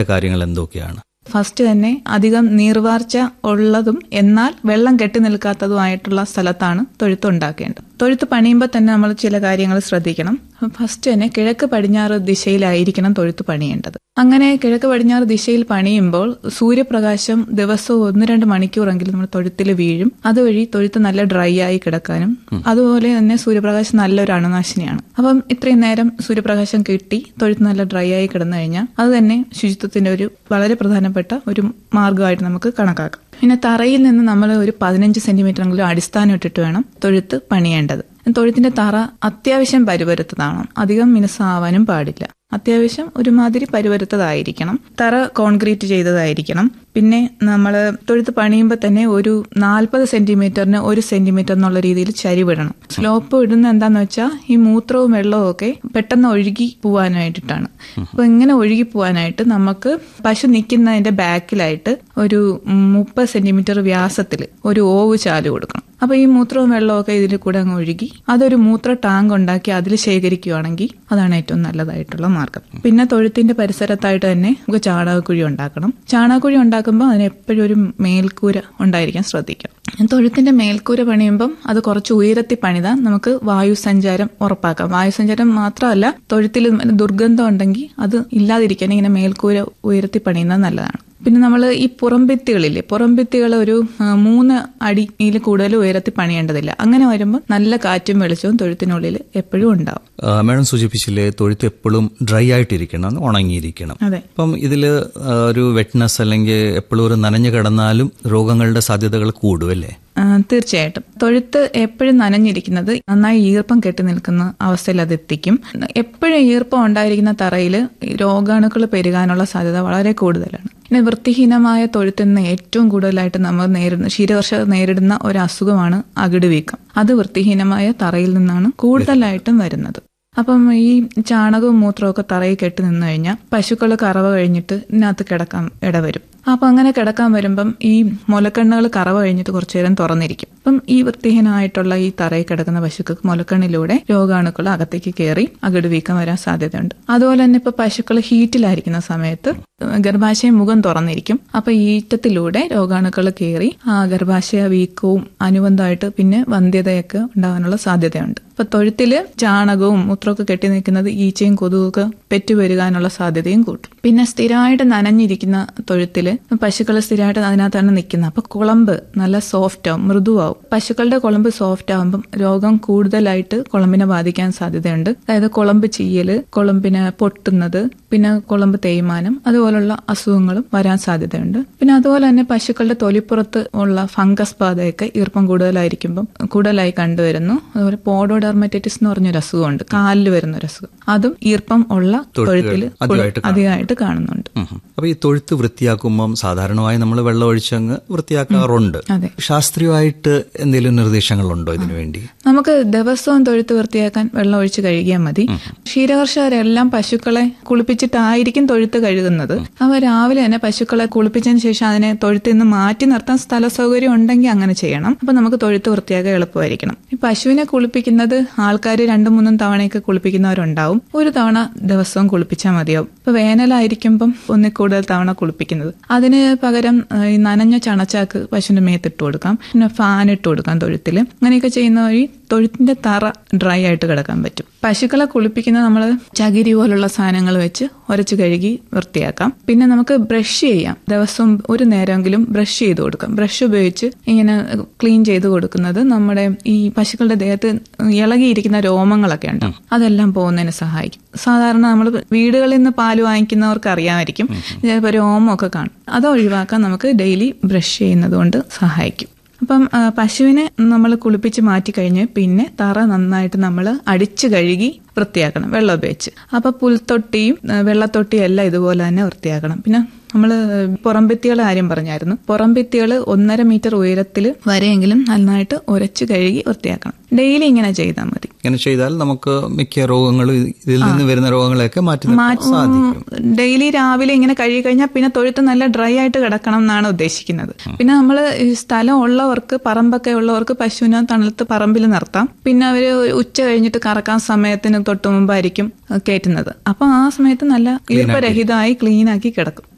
കാര്യങ്ങൾ എന്തൊക്കെയാണ് ഫസ്റ്റ് തന്നെ അധികം നീർവാർച്ച ഉള്ളതും എന്നാൽ വെള്ളം കെട്ടി നിൽക്കാത്തതുമായിട്ടുള്ള സ്ഥലത്താണ് തൊഴുത്ത് ഉണ്ടാക്കേണ്ടത് തൊഴുത്ത് പണിയുമ്പോൾ തന്നെ നമ്മൾ ചില കാര്യങ്ങൾ ശ്രദ്ധിക്കണം ഫസ്റ്റ് തന്നെ കിഴക്ക് പടിഞ്ഞാറ് ദിശയിലായിരിക്കണം തൊഴുത്ത് പണിയേണ്ടത് അങ്ങനെ കിഴക്ക് പടിഞ്ഞാറ് ദിശയിൽ പണിയുമ്പോൾ സൂര്യപ്രകാശം ദിവസവും ഒന്ന് രണ്ട് മണിക്കൂറെങ്കിലും നമ്മൾ തൊഴുത്തിൽ വീഴും അതുവഴി തൊഴുത്ത് നല്ല ഡ്രൈ ആയി കിടക്കാനും അതുപോലെ തന്നെ സൂര്യപ്രകാശം നല്ലൊരു അണുനാശിനിയാണ് അപ്പം ഇത്രയും നേരം സൂര്യപ്രകാശം കിട്ടി തൊഴുത്ത് നല്ല ഡ്രൈ ആയി കിടന്നു കഴിഞ്ഞാൽ അത് തന്നെ ശുചിത്വത്തിന്റെ ഒരു വളരെ പ്രധാനപ്പെട്ട ഒരു മാർഗമായിട്ട് നമുക്ക് കണക്കാക്കാം പിന്നെ തറയിൽ നിന്ന് നമ്മൾ ഒരു പതിനഞ്ച് സെന്റിമീറ്ററെങ്കിലും അടിസ്ഥാനം ഇട്ടിട്ട് വേണം തൊഴുത്ത് പണിയേണ്ടത് തൊഴുത്തിന്റെ തറ അത്യാവശ്യം പരുവരുത്തതാണ് അധികം മിനുസാവാനും പാടില്ല അത്യാവശ്യം ഒരുമാതിരി പരുവരുത്തതായിരിക്കണം തറ കോൺക്രീറ്റ് ചെയ്തതായിരിക്കണം പിന്നെ നമ്മൾ തൊഴുത്ത് പണിയുമ്പോൾ തന്നെ ഒരു നാൽപ്പത് സെന്റിമീറ്ററിന് ഒരു സെന്റിമീറ്റർ എന്നുള്ള രീതിയിൽ ചരിവിടണം സ്ലോപ്പ് ഇടുന്ന എന്താന്ന് വെച്ചാൽ ഈ മൂത്രവും വെള്ളവും ഒക്കെ പെട്ടെന്ന് ഒഴുകി പോവാനായിട്ടാണ് അപ്പൊ ഇങ്ങനെ ഒഴുകി പോവാനായിട്ട് നമുക്ക് പശു നിൽക്കുന്നതിന്റെ ബാക്കിലായിട്ട് ഒരു മുപ്പത് സെന്റിമീറ്റർ വ്യാസത്തിൽ ഒരു ഓവ് ചാല് കൊടുക്കണം അപ്പൊ ഈ മൂത്രവും വെള്ളവും ഒക്കെ ഇതിൽ കൂടെ അങ്ങ് ഒഴുകി അതൊരു മൂത്ര ടാങ്ക് ഉണ്ടാക്കി അതിൽ ശേഖരിക്കുകയാണെങ്കിൽ അതാണ് ഏറ്റവും നല്ലതായിട്ടുള്ള മാർഗം പിന്നെ തൊഴുത്തിന്റെ പരിസരത്തായിട്ട് തന്നെ നമുക്ക് ചാണകക്കുഴി ഉണ്ടാക്കണം ചാണകക്കുഴി ഉണ്ടാക്കുമ്പോൾ അതിന് എപ്പോഴും ഒരു മേൽക്കൂര ഉണ്ടായിരിക്കാൻ ശ്രദ്ധിക്കണം തൊഴുത്തിന്റെ മേൽക്കൂര പണിയുമ്പം അത് കുറച്ച് ഉയരത്തി പണിതാൽ നമുക്ക് വായു സഞ്ചാരം ഉറപ്പാക്കാം വായു സഞ്ചാരം മാത്രമല്ല തൊഴുത്തിൽ ദുർഗന്ധം ഉണ്ടെങ്കിൽ അത് ഇല്ലാതിരിക്കാൻ ഇങ്ങനെ മേൽക്കൂര ഉയരത്തി പണിയുന്നത് നല്ലതാണ് പിന്നെ നമ്മൾ ഈ പുറംഭിത്തികളില്ലേ പുറംഭിത്തികൾ ഒരു മൂന്ന് അടിയിൽ കൂടുതൽ ഉയരത്തി പണിയേണ്ടതില്ല അങ്ങനെ വരുമ്പോൾ നല്ല കാറ്റും വെളിച്ചവും തൊഴുത്തിനുള്ളിൽ എപ്പോഴും ഉണ്ടാവും മേഡം സൂചിപ്പിച്ചില്ലേ തൊഴുത്ത് എപ്പോഴും ഡ്രൈ ആയിട്ടിരിക്കണം ഉണങ്ങിയിരിക്കണം അതെ അപ്പം ഇതിൽ ഒരു വെറ്റ്നസ് അല്ലെങ്കിൽ എപ്പോഴും ഒരു നനഞ്ഞു കിടന്നാലും രോഗങ്ങളുടെ സാധ്യതകൾ കൂടുമല്ലേ തീർച്ചയായിട്ടും തൊഴുത്ത് എപ്പോഴും നനഞ്ഞിരിക്കുന്നത് നന്നായി ഈർപ്പം കെട്ടി നിൽക്കുന്ന അവസ്ഥയിൽ അത് എത്തിക്കും എപ്പോഴും ഈർപ്പം ഉണ്ടായിരിക്കുന്ന തറയിൽ രോഗാണുക്കൾ പെരുകാനുള്ള സാധ്യത വളരെ കൂടുതലാണ് പിന്നെ വൃത്തിഹീനമായ തൊഴുത്തിൽ നിന്ന് ഏറ്റവും കൂടുതലായിട്ട് നമ്മൾ നേരിടുന്ന ക്ഷീരകർഷകർ നേരിടുന്ന ഒരു അസുഖമാണ് അകിട് വീക്കം അത് വൃത്തിഹീനമായ തറയിൽ നിന്നാണ് കൂടുതലായിട്ടും വരുന്നത് അപ്പം ഈ ചാണകവും മൂത്രവും ഒക്കെ തറയിൽ കെട്ടി നിന്ന് കഴിഞ്ഞാൽ പശുക്കൾ കറവ കഴിഞ്ഞിട്ട് ഇതിനകത്ത് കിടക്കാൻ ഇടവരും അപ്പൊ അങ്ങനെ കിടക്കാൻ വരുമ്പം ഈ മുലക്കണ്ണുകൾ കറവ കഴിഞ്ഞിട്ട് കുറച്ചു നേരം തുറന്നിരിക്കും അപ്പം ഈ വൃത്തിഹീനമായിട്ടുള്ള ഈ തറയിൽ കിടക്കുന്ന പശുക്കൾക്ക് മുലക്കണ്ണിലൂടെ രോഗാണുക്കൾ അകത്തേക്ക് കയറി അകിട് വീക്കം വരാൻ സാധ്യതയുണ്ട് അതുപോലെ തന്നെ ഇപ്പൊ പശുക്കൾ ഹീറ്റിലായിരിക്കുന്ന സമയത്ത് ഗർഭാശയ മുഖം തുറന്നിരിക്കും അപ്പൊ ഈറ്റത്തിലൂടെ രോഗാണുക്കൾ കയറി ആ ഗർഭാശയ വീക്കവും അനുബന്ധമായിട്ട് പിന്നെ വന്ധ്യതയൊക്കെ ഉണ്ടാകാനുള്ള സാധ്യതയുണ്ട് അപ്പൊ തൊഴുത്തില് ചാണകവും മൂത്രമൊക്കെ കെട്ടി നിൽക്കുന്നത് ഈച്ചയും കൊതുകൊക്കെ പെറ്റുവരുകാനുള്ള സാധ്യതയും കൂട്ടും പിന്നെ സ്ഥിരമായിട്ട് നനഞ്ഞിരിക്കുന്ന തൊഴുത്തില് പശുക്കൾ സ്ഥിരമായിട്ട് അതിനകത്താണ് നിൽക്കുന്നത് അപ്പൊ കുളമ്പ് നല്ല സോഫ്റ്റ് ആവും മൃദുവാവും പശുക്കളുടെ കുളമ്പ് സോഫ്റ്റ് ആവുമ്പം രോഗം കൂടുതലായിട്ട് കുളമ്പിനെ ബാധിക്കാൻ സാധ്യതയുണ്ട് അതായത് കുളമ്പ് ചീയല് കുളമ്പിന് പൊട്ടുന്നത് പിന്നെ കുളമ്പ് തേയ്മാനം അതുപോലുള്ള അസുഖങ്ങളും വരാൻ സാധ്യതയുണ്ട് പിന്നെ അതുപോലെ തന്നെ പശുക്കളുടെ തൊലിപ്പുറത്ത് ഉള്ള ഫംഗസ് ബാധയൊക്കെ ഈർപ്പം കൂടുതലായിരിക്കുമ്പം കൂടുതലായി കണ്ടുവരുന്നു അതുപോലെ പോഡോഡെർമറ്റൈറ്റിസ് എന്ന് പറഞ്ഞൊരു അസുഖമുണ്ട് കാലിൽ വരുന്ന ഒരു അസുഖം അതും ഈർപ്പം ഉള്ള തൊഴുത്തിൽ അധികമായിട്ട് കാണുന്നുണ്ട് അപ്പൊ ഈ തൊഴുത്ത് വൃത്തിയാക്കുമ്പം സാധാരണമായി നമ്മൾ വെള്ളം ഒഴിച്ചങ്ങ് വൃത്തിയാക്കാറുണ്ട് അതെ ശാസ്ത്രീയമായിട്ട് എന്തെങ്കിലും നിർദ്ദേശങ്ങളുണ്ടോ ഇതിനു വേണ്ടി നമുക്ക് ദിവസവും തൊഴുത്ത് വൃത്തിയാക്കാൻ വെള്ളം ഒഴിച്ച് കഴുകിയാൽ മതി ക്ഷീരകർഷകരെല്ലാം പശുക്കളെ കുളിപ്പിച്ചിട്ടായിരിക്കും തൊഴുത്ത് കഴുകുന്നത് അവ രാവിലെ തന്നെ പശുക്കളെ കുളിപ്പിച്ചതിന് ശേഷം അതിനെ തൊഴുത്തിൽ നിന്ന് മാറ്റി നിർത്താൻ സ്ഥല സൗകര്യം ഉണ്ടെങ്കിൽ അങ്ങനെ ചെയ്യണം അപ്പൊ നമുക്ക് തൊഴുത്ത് വൃത്തിയാക്കാൻ എളുപ്പമായിരിക്കണം ഈ പശുവിനെ കുളിപ്പിക്കുന്നത് ആൾക്കാർ രണ്ടും മൂന്നും തവണയൊക്കെ കുളിപ്പിക്കുന്നവരുണ്ടാവും ഒരു തവണ ദിവസവും കുളിപ്പിച്ചാൽ മതിയാവും ഇപ്പൊ വേനലായിരിക്കുമ്പം ഒന്നിൽ കൂടുതൽ തവണ കുളിപ്പിക്കുന്നത് അതിന് പകരം ഈ നനഞ്ഞ ചണച്ചാക്ക് പശുവിന്റെ മേത്തിട്ട് കൊടുക്കാം പിന്നെ ഫാൻ ഇട്ട് കൊടുക്കാം തൊഴുത്തിൽ അങ്ങനെയൊക്കെ ചെയ്യുന്ന വഴി തൊഴുത്തിന്റെ തറ ഡ്രൈ ആയിട്ട് കിടക്കാൻ പറ്റും പശുക്കളെ കുളിപ്പിക്കുന്ന നമ്മൾ ചകിരി പോലുള്ള സാധനങ്ങൾ വെച്ച് ഉരച്ച് കഴുകി വൃത്തിയാക്കാം പിന്നെ നമുക്ക് ബ്രഷ് ചെയ്യാം ദിവസവും ഒരു നേരമെങ്കിലും ബ്രഷ് ചെയ്ത് കൊടുക്കാം ബ്രഷ് ഉപയോഗിച്ച് ഇങ്ങനെ ക്ലീൻ ചെയ്ത് കൊടുക്കുന്നത് നമ്മുടെ ഈ പശുക്കളുടെ ദേഹത്ത് ഇളകിയിരിക്കുന്ന രോമങ്ങളൊക്കെ ഉണ്ടാവും അതെല്ലാം പോകുന്നതിന് സഹായിക്കും സാധാരണ നമ്മൾ വീടുകളിൽ നിന്ന് പാല് വാങ്ങിക്കുന്നവർക്ക് അറിയാമായിരിക്കും ചിലപ്പോൾ രോമമൊക്കെ കാണും അത് ഒഴിവാക്കാൻ നമുക്ക് ഡെയിലി ബ്രഷ് ചെയ്യുന്നത് കൊണ്ട് സഹായിക്കും അപ്പം പശുവിനെ നമ്മൾ കുളിപ്പിച്ച് മാറ്റി കഴിഞ്ഞ് പിന്നെ തറ നന്നായിട്ട് നമ്മൾ അടിച്ചു കഴുകി വൃത്തിയാക്കണം വെള്ളം ഉപയോഗിച്ച് അപ്പൊ പുൽത്തൊട്ടിയും വെള്ളത്തൊട്ടിയും എല്ലാം ഇതുപോലെ തന്നെ വൃത്തിയാക്കണം പിന്നെ നമ്മൾ പുറംഭിത്തികളെ കാര്യം പറഞ്ഞായിരുന്നു പുറംഭിത്തികൾ ഒന്നര മീറ്റർ ഉയരത്തിൽ വരെയെങ്കിലും നന്നായിട്ട് ഉരച്ച് കഴുകി വൃത്തിയാക്കണം ഡെയിലി ഇങ്ങനെ ചെയ്താൽ മതി ഇങ്ങനെ ചെയ്താൽ നമുക്ക് മിക്ക രോഗങ്ങളും ഇതിൽ നിന്ന് വരുന്ന രോഗങ്ങളെയൊക്കെ മാറ്റി സാധിക്കും ഡെയിലി രാവിലെ ഇങ്ങനെ കഴുകി കഴിഞ്ഞാൽ പിന്നെ തൊഴുത്ത് നല്ല ഡ്രൈ ആയിട്ട് കിടക്കണം എന്നാണ് ഉദ്ദേശിക്കുന്നത് പിന്നെ നമ്മൾ സ്ഥലം ഉള്ളവർക്ക് പറമ്പൊക്കെ ഉള്ളവർക്ക് പശുവിനെ തണുത്ത് പറമ്പിൽ നിർത്താം പിന്നെ അവര് ഉച്ച കഴിഞ്ഞിട്ട് കറക്കാൻ സമയത്തിന് തൊട്ട് മുമ്പായിരിക്കും കയറ്റുന്നത് അപ്പൊ ആ സമയത്ത് നല്ല ഈർപ്പരഹിതമായി ക്ലീൻ ആക്കി കിടക്കും